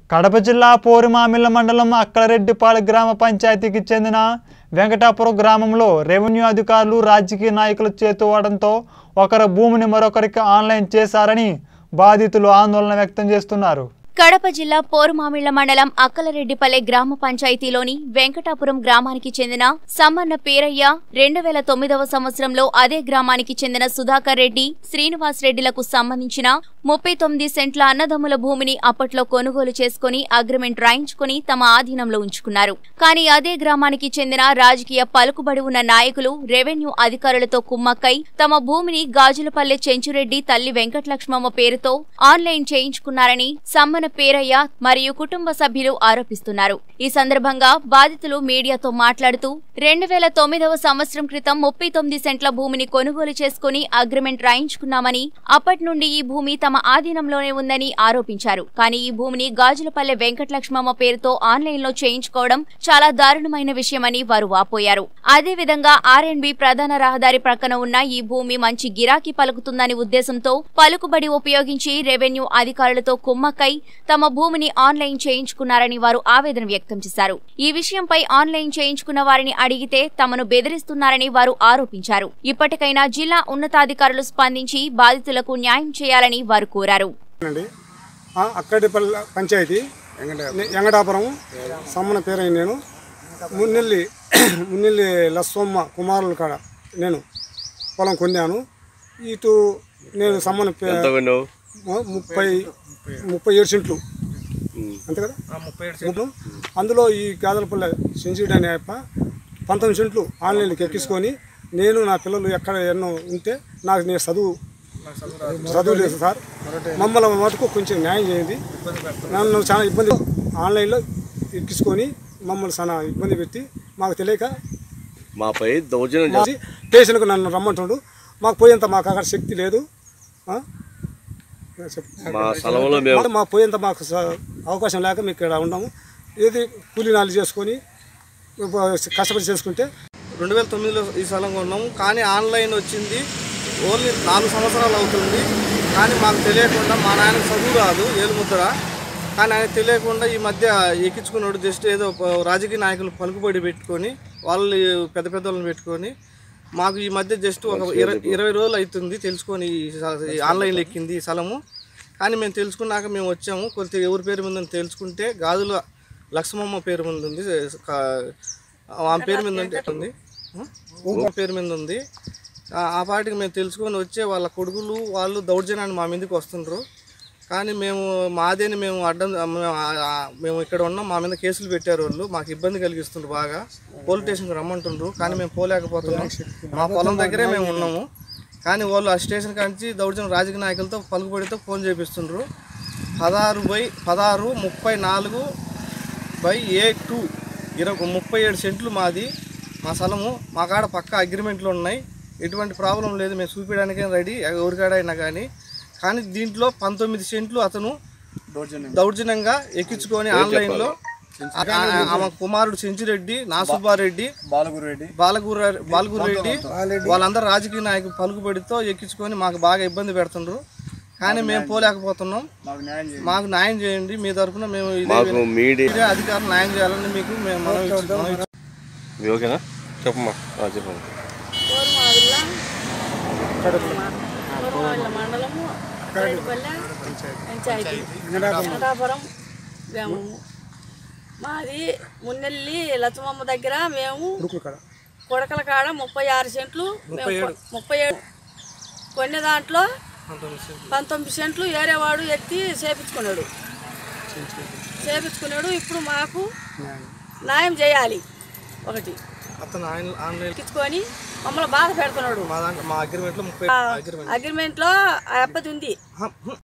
కడప జిల్లా పోరుమామిళ్ళ మండలం అక్కలరెడ్డిపాలెం గ్రామ పంచాయతీకి చెందిన వెంకటాపురం గ్రామంలో రెవెన్యూ అధికారులు రాజకీయ నాయకుల చేతువాడంతో ఒకరి భూమిని మరొకరికి ఆన్లైన్ చేశారని బాధితులు ఆందోళన వ్యక్తం చేస్తున్నారు కడప జిల్లా పోరుమామిళ్ల మండలం అక్కలరెడ్డిపల్లె గ్రామ పంచాయతీలోని వెంకటాపురం గ్రామానికి చెందిన సమ్మన్న పేరయ్య రెండు వేల తొమ్మిదవ సంవత్సరంలో అదే గ్రామానికి చెందిన సుధాకర్ రెడ్డి శ్రీనివాస్ రెడ్డిలకు సంబంధించిన ముప్పై తొమ్మిది సెంట్ల అన్నదమ్ముల భూమిని అప్పట్లో కొనుగోలు చేసుకుని అగ్రిమెంట్ రాయించుకుని తమ ఆధీనంలో ఉంచుకున్నారు కానీ అదే గ్రామానికి చెందిన రాజకీయ పలుకుబడి ఉన్న నాయకులు రెవెన్యూ అధికారులతో కుమ్మక్కై తమ భూమిని గాజులపల్లె చెంచురెడ్డి తల్లి వెంకటలక్ష్మమ్మ పేరుతో ఆన్లైన్ చేయించుకున్నారని సమ్మన పేరయ్య మరియు కుటుంబ సభ్యులు ఆరోపిస్తున్నారు ఈ సందర్భంగా బాధితులు మీడియాతో మాట్లాడుతూ రెండు వేల తొమ్మిదవ సంవత్సరం క్రితం ముప్పై తొమ్మిది సెంట్ల భూమిని కొనుగోలు చేసుకుని అగ్రిమెంట్ రాయించుకున్నామని అప్పటి నుండి ఈ భూమి తమ ఆధీనంలోనే ఉందని ఆరోపించారు కానీ ఈ భూమిని గాజులపల్లె వెంకటలక్ష్మమ్మ పేరుతో ఆన్లైన్ లో చేయించుకోవడం చాలా దారుణమైన విషయమని వారు వాపోయారు అదేవిధంగా ఆర్ఎండ్బి ప్రధాన రహదారి ప్రక్కన ఉన్న ఈ భూమి మంచి గిరాకీ పలుకుతుందని ఉద్దేశంతో పలుకుబడి ఉపయోగించి రెవెన్యూ అధికారులతో కుమ్మక్కై తమ భూమిని ఆన్లైన్ చేయించుకున్నారని వారు ఆవేదన వ్యక్తం చేశారు ఈ విషయంపై ఆన్లైన్ చేయించుకున్న వారిని అడిగితే తమను బెదిరిస్తున్నారని వారు ఆరోపించారు ఇప్పటికైనా జిల్లా ఉన్నతాధికారులు స్పందించి బాధితులకు న్యాయం చేయాలని వారు కోరారు అండి ఆ, అక్కడిపల్లి పంచాయతీ నే- వెంకటాపురం సమ్మన పేరైన నేను మున్నెల్లి మున్నెల్లి లస్సమ్మ కుమారుల కాడ నేను పొలం కొన్నాను ఇటు నేను సమ్మన పే- కొన్నావు ము- ముప్పై ముప్పై ఏడు సెంట్లు అంతే కదా ముప్పై ఏడు అందులో ఈ గాదలపల్లె సెంచురీ అనే అప్ప పంతొమ్మిది సెంట్లు ఆన్లైన్కి ఎక్కించుకొని నేను నా పిల్లలు ఎక్కడ ఎన్నో ఉంటే నాకు నేను చదువు చదువు లేదు సార్ మమ్మల్ని మటుకు కొంచెం న్యాయం చేయండి నన్ను చాలా ఇబ్బంది ఆన్లైన్లో ఎక్కించుకొని మమ్మల్ని చాలా ఇబ్బంది పెట్టి మాకు తెలియక మాపై దౌర్జన్యం మాది స్టేషన్కు నన్ను రమ్మంటున్నాడు మాకు పోయేంత మాకు అక్కడ శక్తి లేదు ఆ? చెప్పు. మా స్థలంలో మేము అంటే మా పోయేంత మాకు స- అవకాశం లేక మేము ఇక్కడ ఉన్నాము ఏది కూలీ నాలు చేసుకొని కష్టపడి చేసుకుంటే రెండు వేల తొమ్మిదిలో ఈ స్థలం కొన్నాము కానీ ఆన్లైన్ వచ్చింది ఓన్లీ నాలుగు సంవత్సరాలు అవుతుంది కానీ మాకు తెలియకుండా మా నాయనకు చదువు రాదు ఏలుముద్ర కానీ ఆయన తెలియకుండా ఈ మధ్య ఎక్కించుకున్నాడు జస్ట్ ఏదో ప- రాజకీయ నాయకులు పలుకుబడి పెట్టుకొని వాళ్ళు పెద్ద పెద్ద వాళ్ళని పెట్టుకొని మాకు ఈ మధ్య జస్ట్ ఒక ఇరవై ఇరవై రోజులు అవుతుంది తెలుసుకొని ఈ స- ఈ ఆన్లైన్లో ఎక్కింది ఈ స్థలము కానీ మేము తెలుసుకున్నాక మేము వచ్చాము కొద్దిగా ఎవరి పేరు మీద ఉందని తెలుసుకుంటే గాజుల లక్ష్మమ్మ పేరు మీద ఉంది కా- ఆమె పేరు మీద ఉంటే ఉంది ఊమ పేరు మీద ఉంది ఆ ఆ పాటికి మేము తెలుసుకొని వచ్చే వాళ్ళ కొడుకులు వాళ్ళు దౌర్జన్యాన్ని మా మీదకి వస్తుండ్రు కానీ మేము మాదేని మేము అడ్డం మేము ఆ- ఆ- మేము ఇక్కడ ఉన్నాం మా మీద కేసులు పెట్టారు వాళ్ళు మాకు ఇబ్బంది కలిగిస్తుండ్రు బాగా పోలీస్ స్టేషన్కి రమ్మంటుండ్రు కానీ మేము పోలేకపోతున్నాం మా పొలం దగ్గరే మేము ఉన్నాము కానీ వాళ్ళు ఆ స్టేషన్ కాంచి దౌర్జన్యం రాజకీయ నాయకులతో పలుకుబడితో ఫోన్ చేపిస్తుండ్రు పదహారు బై పదహారు ముప్పై నాలుగు బై ఏ టూ ఇరవై ముప్పై ఏడు సెంట్లు మాది మా స్థలము మా కాడ పక్క అగ్రిమెంట్లు ఉన్నాయి ఎటువంటి ప్రాబ్లం లేదు మేము చూపించడానికే రెడీ ఎవరికాడ అయినా కానీ కానీ దీంట్లో పంతొమ్మిది సెంట్లు అతను దౌర్జన్యంగా ఎక్కించుకొని ఆన్లైన్లో ఆ- ఆ- ఆమె కుమారుడు సెంచిరెడ్డి నాసుబ్బారెడ్డి బాలగురెడ్డి బాలగురు బాలగురెడ్డి వాళ్ళందరూ రాజకీయ నాయకులు పలుకుబడితో ఎక్కించుకొని మాకు బాగా ఇబ్బంది పెడుతుండ్రు కానీ మేము పోలేకపోతున్నాం మాకు న్యాయం చేయండి మాకు న్యాయం చేయండి మీ తరఫున మేము ఇదే మాకు మీడియా ఇదే అధికారులు న్యాయం చేయాలని మీకు మేము మనం మనం మీ ఓకేనా చెప్పమ్మా ఆ, చెప్పమ్మా కోరుమావిళ్ళ కోరుమావిళ్ళ మండలము రైతుపల్లె పంచాయతీ వెంకటాపురం గ్రామము మాది మున్నెల్లి లచ్చమమ్మ దగ్గర మేము ఉరుకుల కాడ కొడకల కాడ ముప్పై ఆరు సెంట్లు మేము కొ- ముప్పై ఏడు కొన్ని దాంట్లో పంతొమ్మిది సెంట్లు ఏరేవాడు ఎత్తి చేపించుకున్నాడు చేపించుకున్నాడు ఇప్పుడు మాకు న్యాయం చేయాలి ఒకటి అతను ఆయన ఆన్లైన్ ఎక్కించుకొని మమ్మల్ని బాధ పెడుతున్నాడు మా దాంట్లో మా అగ్రిమెంట్లో ముప్పై అగ్రిమెంట్ లో ఆ అబ్బది ఉంది